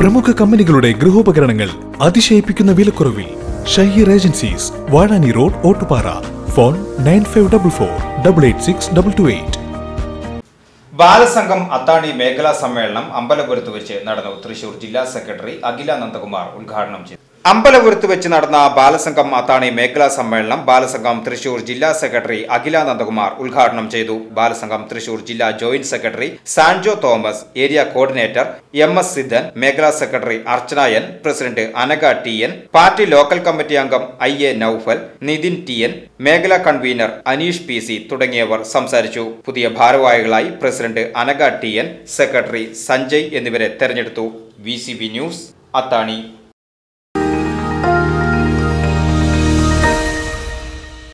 പ്രമുഖ കമ്പനികളുടെ ഗൃഹോപകരണങ്ങൾ അതിശയിപ്പിക്കുന്ന വിലക്കുറവിൽ Shaheer agencies Vazhani road Ottupara phone nine five double four double eight six double two eight Balasangham Athani മേഖലാ സമ്മേളനം അമ്പലപുരത്ത് വെച്ച് നടന്നു തൃശൂർ ജില്ലാ സെക്രട്ടറി അഖില നന്ദകുമാർ ഉദ്ഘാടനം ചെയ്തു അമ്പലപുരത്ത് വെച്ച് നടന്ന ബാലസംഘം അത്താണി മേഖലാ സമ്മേളനം ബാലസംഘം തൃശൂർ ജില്ലാ സെക്രട്ടറി അഖില നന്ദകുമാർ ഉദ്ഘാടനം ചെയ്തു ബാലസംഘം തൃശൂർ ജില്ലാ joint secretary Sanjo Thomas area coordinator M S Siddhan മേഖലാ secretary Archana N president Anaka T N party local committee അംഗം I A Naufal Nithin T N മേഖലാ കൺവീനർ അനീഷ് പി സി തുടങ്ങിയവർ സംസാരിച്ചു പുതിയ ഭാരവാഹികളായി president Anaka T N secretary Sanjay എന്നിവരെ തെരഞ്ഞെടുത്തു വി ന്യൂസ് അത്താണി